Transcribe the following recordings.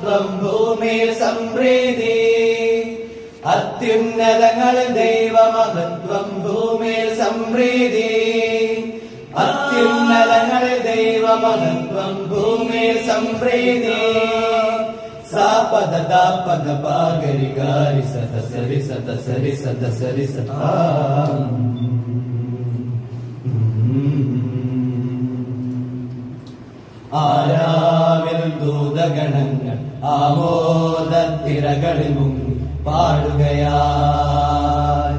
മഹത്വം ഭൂമിയിൽ സംപ്രീതി അത്യുന്നതങ്ങളിൽ ദൈവമഹത്വം ഭൂമിയിൽ സംപ്രീതി അത്യുന്നതങ്ങളിൽ ദൈവമഹത്വം ഭൂമിയിൽ സംപ്രീതി സാപദ പദ പാഗരി ഗാരി സത സരി സത സരി സത സരി സത ആരാവിൽ ദൂതഗണങ്ങൾ ആമോദത്തിരകളിൽ മുങ്ങി പാടുകയായി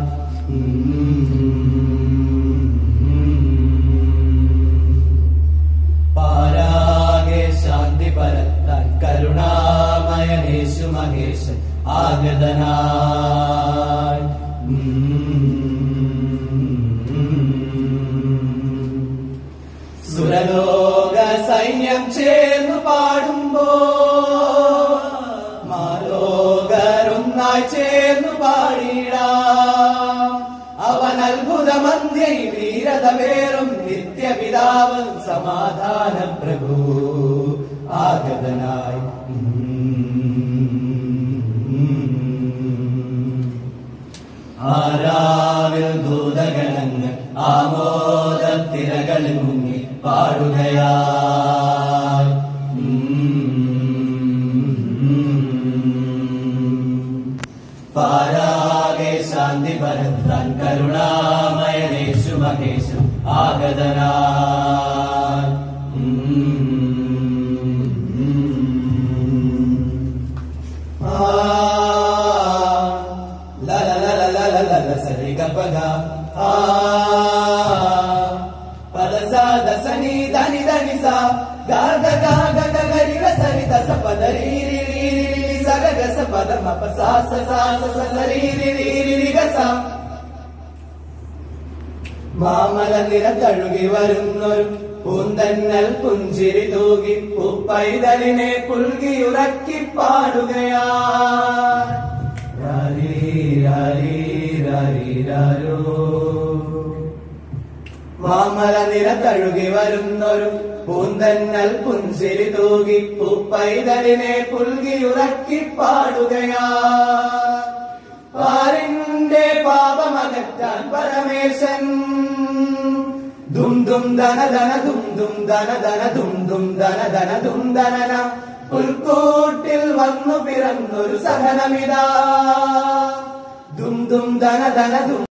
പാരാകെ ശാന്തി പരത്താൻ കരുണാമയനേശു മഹേശൻ ആഗതനായി സുരലോക സൈന്യം ചേർന്നു പാടുമ്പോ മാലോകരൊന്നായി ചേർന്നു പാടിടാ അവൻ അത്ഭുതമന്ധ്യ വീരത പേറും നിത്യപിതാവ് സമാധാന പ്രഭു ആഗതനായി ആരാവിൽ ദൂതഗണങ്ങൾ ആമോദത്തിരകളിൽ മുങ്ങി പാടുകയായി പാരാകെ ശാന്തി പരത്താൻ കരുണാമയനേശു മഹേശു ആഗതനായി la la la la la la la la sari ga pa ga ah pa da sa da sa ni da ni da ni sa ga ga ga ga ga ga ri ga sa ri da sa pa da ri ri ri ri ri ri sa ga ga sa pa da ma pa sa sa sa sa sa sa ri ri ri ri ri ga sa മാമല നിര തഴുകി വരുന്നൊരു പൂന്തന്നൽ പുഞ്ചിരി തൂകി പൂപ്പൈതലിനെ പുൽകിയുറക്കി പാടുകയാ രാരീ രാരീ രാരീ രാരോ മാമല നിര തഴുകി വരുന്നൊരു പൂന്തന്നൽ പുഞ്ചിരി തൂകി പൂപ്പൈതലിനെ പുൽകിയുറക്കി പാടുകയാ പാരിന്റെ പാപമകറ്റാൻ പരമേശൻ ദും ദും ധന ധന ദും ദും ധന ധന ദും ദും ധന ധന ദും ധനന പുൽക്കൂട്ടിൽ വന്നു പിറന്നൊരു സഹനമിതാ ദും ദും ധന ധന ദും